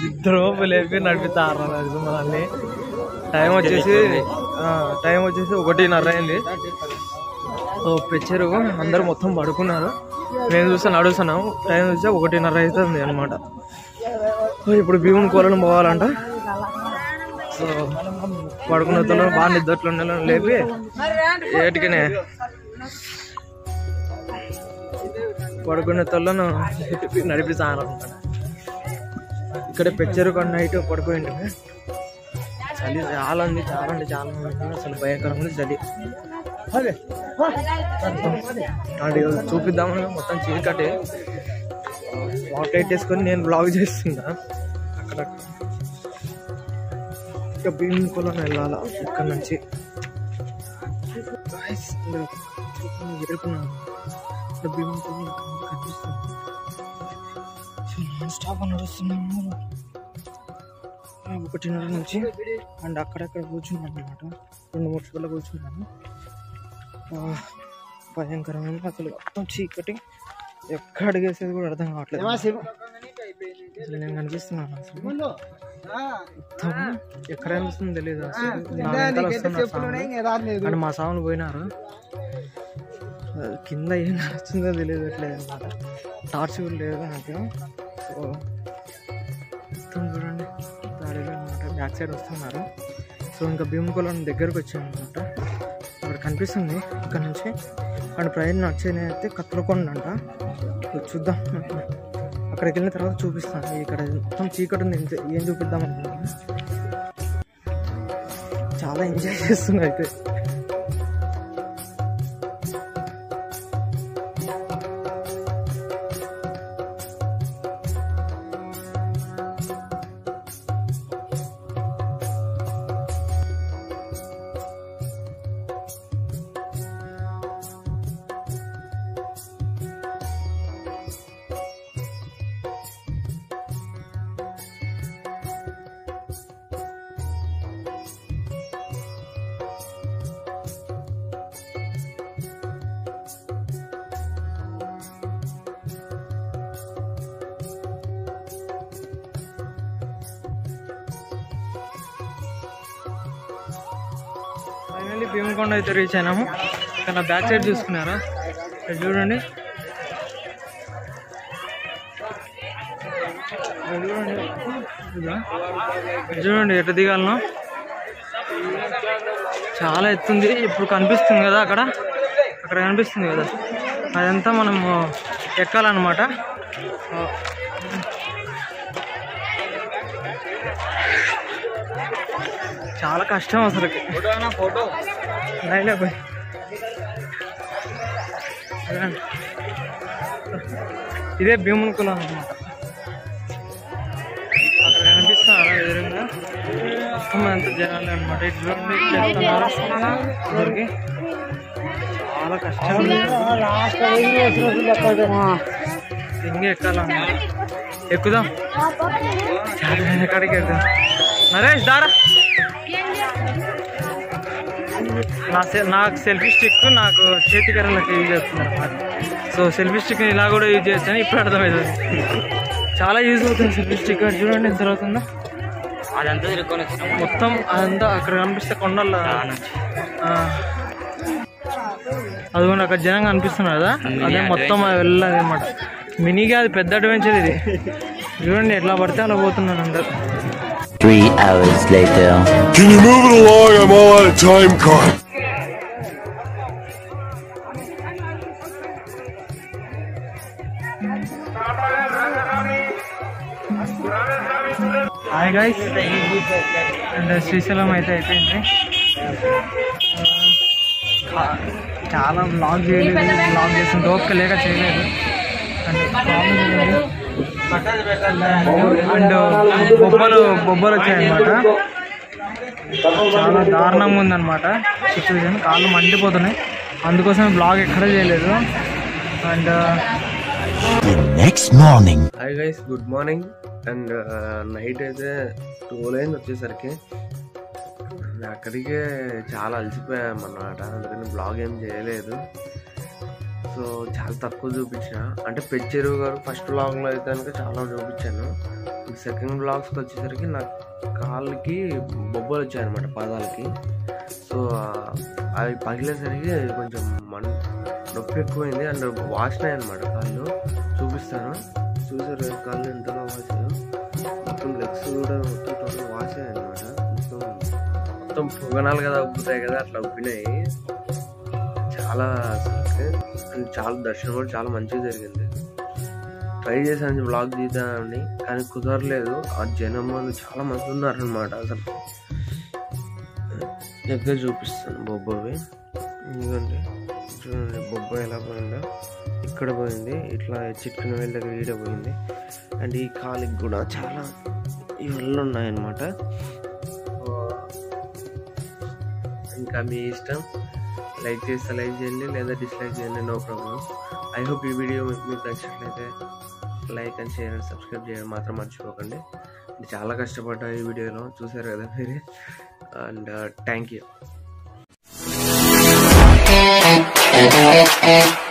ఇద్దరు లేపి నడిపిస్తారు నాకు మనల్ని టైం వచ్చేసి ఆ, టైం వచ్చేసి ఒకటిన్నర అయింది ఓ పెచ్చరు అందరూ మొత్తం పడుకున్నారు మేము చూస్తే నడుస్తున్నాం టైం చూస్తే ఒకటిన్నర అవుతుంది అనమాట ఇప్పుడు భీముని కోలను పోవాలంట సో పడుకున్న తొలను బాగా నిద్రట్లు ఉండాలని లేపి ఏటికనే పడుకున్న తొలను లేపి నడిపిస్తాను అనమాట ఇక్కడ పెచ్చరు కొండ నైట్ పడుకోండి చలి చాలా ఉంది చాలా అంటే చాలా ఉంది అసలు భయంకరంగా ఉంది చలి అది చూపిద్దామని మొత్తం చీకటి వాటర్ లైట్ వేసుకొని నేను బ్లాగ్ చేస్తున్నా అక్కడ ఇక భీమ్ పొలం వెళ్ళాలా ఇక్కడ నుంచి Guys, అందరూ చూడండి, ఎదుర్కొన్నాను ఇక్కడ భీమ్ పొలం కనిపిస్తుంది నాన్ స్టాప్ నడుస్తున్నాము ఒకటిన్నర నుంచి అండ్ అక్కడక్కడ కూర్చున్నాను అనమాట రెండు మూడు చోట్ల కూర్చున్నాను ఆ, భయంకరమైన అసలు మొత్తం చీకటి ఎక్కడ అడిగేసేది కూడా అర్థం కావట్లేదు అసలు నేను కనిపిస్తున్నాను అసలు మొత్తం ఎక్కడ కనిపిస్తుందో తెలియదు అసలు నా వెనకాల వస్తున్నారు సాంగ్. అండ్ మా సాములు పోయినారు ఆ, కింద ఏం నడుస్తుందో తెలియదు ఎట్లేదు అనమాట టార్చ్ కూడా లేదు నాకు సో మొత్తం చూడండి దాడిలో అనమాట బ్యాక్ సైడ్ వస్తున్నారు సో ఇంకా భీమకులం దగ్గరకు వచ్చాం అనమాట అక్కడ కనిపిస్తుంది ఇక్కడ నుంచి అండ్ ప్రయాణం నడిచేది అయితే కత్తులకొండ అంట సో చూద్దాం అక్కడికి వెళ్ళిన తర్వాత చూపిస్తాను ఇక్కడ మొత్తం చీకటి ఉంది ఇంత- ఏం చూపిద్దాం అనుకుంటున్నా చాలా ఎంజాయ్ చేస్తున్నా అయితే ఫైనల్లీ భీమకొండ అయితే రీచ్ అయినాము ఇక్కడ బ్యాక్ సైడ్ చూసుకున్నారా ఇక్కడ చూడండి ఇక్కడ చూడండి ఇదా? ఇక్కడ చూడండి ఎటు దిగాలను చాలా ఎత్తుంది ఇప్పుడు కనిపిస్తుంది కదా అక్కడ అక్కడ కనిపిస్తుంది కదా అదంతా మనము ఎక్కాలన్నమాట చాలా కష్టం అసలు ఫోటో పోయి ఇదే భీముని కులం అనమాట అక్కడ కనిపిస్తున్నారా ఎదురుగా మొత్తం అంత జనాలు అనమాట ఇటు చూడండి ఇట్లా వెళ్తున్నారు అందరికి చాలా కష్టం ఇంకే ఎక్కాలన్నమాట ఎక్కుదాం చాలా ఎక్కడికి ఎక్కుదాం నరేష్ దారా నా సెల్ నాకు సెల్ఫీ స్టిక్ నాకు చేతికర్రలకు యూజ్ చేస్తున్నారు అన్నమాట సో సెల్ఫీ స్టిక్ ఇలా కూడా యూజ్ చేస్తాను ఇప్పుడు అర్థమవుతుంది చాలా యూజ్ అవుతుంది సెల్ఫీ స్టిక్ అది చూడండి ఎంత అవుతుందో అదంతా తిరుక్కొని వచ్చినాం మొత్తం అదంతా అక్కడ కనిపిస్తే కొండల్లో ఆ. అదిగోండి అక్కడ జనం కనిపిస్తున్నారు కదా అదే మొత్తం వెళ్ళదు అనమాట మినీగా అది పెద్ద అడ్వెంచర్ ఇది చూడండి ఎట్లా పడితే అలా పోతున్నారు అందరు Three hours later. Can you move it along? I'm all out of time card. Hi guys and Srisailam అయితే అయిపోయింది ఆ, చాలా బ్లాగ్ చేయలేదు బ్లాగ్ చేసిన ఓపిక లేక చేయలేదు అండ్ అండ్ బొబ్బలు బొబ్బలు వచ్చాయన్నమాట చాలా దారుణంగా ఉందన్నమాట సిచ్యువేషన్ కాళ్ళు మండిపోతున్నాయి అందుకోసం బ్లాగ్ ఎక్కడ చేయలేదు and The next morning. Hi guys good morning and night అయితే టూల్ అయింది వచ్చేసరికి And అక్కడికే చాలా అలసిపోయాం అన్నమాట అందుకని బ్లాగ్ ఏం చేయలేదు సో చాలా తక్కువ చూపించిన అంటే పెచ్చెరువు గారు ఫస్ట్ బ్లాగ్లో అయితే కనుక చాలా చూపించాను సెకండ్ బ్లాగ్స్కి వచ్చేసరికి నా కాళ్ళకి బొబ్బలు వచ్చాయన్నమాట పాదాలకి సో అవి పగిలేసరికి కొంచెం మన్ నొప్పి ఎక్కువైంది అండ్ వాసినాయి అనమాట కాళ్ళు చూపిస్తాను చూసారు కాళ్ళు ఎంతగా వాసాయో మొత్తం లెగ్స్ కూడా మొత్తం టోటల్ వాసాయి అనమాట మొత్తం మొత్తం పొగనాలు కదా ఉబ్బుతాయి కదా అట్లా ఉబ్బినాయి చాలా అసలు అండ్ చాలా దర్శనం కూడా చాలా మంచిగా జరిగింది ట్రై చేశాను బ్లాగ్ తీద్దామని కానీ కుదరలేదు ఆ జనం మంది చాలా మంది ఉన్నారు అనమాట అసలు దగ్గర చూపిస్తాను బొబ్బవి ఎందుకంటే చూడండి బొబ్బ ఎలా పోయిందో ఇక్కడ పోయింది ఇట్లా చిట్కిన వేల దగ్గర ఈడ పోయింది అండ్ ఈ కాలికి కూడా చాలా ఇవన్నీ ఉన్నాయన్నమాట ఇంకా మీ ఇష్టం లైక్ చేస్తే లైక్ చేయండి లేదా డిస్లైక్ చేయండి నో ప్రాబ్లం ఐ హోప్ ఈ వీడియో మీకు మీకు నచ్చినట్లయితే like and share and subscribe చేయడం మాత్రం మర్చిపోకండి నేను చాలా కష్టపడ్డా ఈ వీడియోలో చూసారు కదా మీరు అండ్ థ్యాంక్ యూ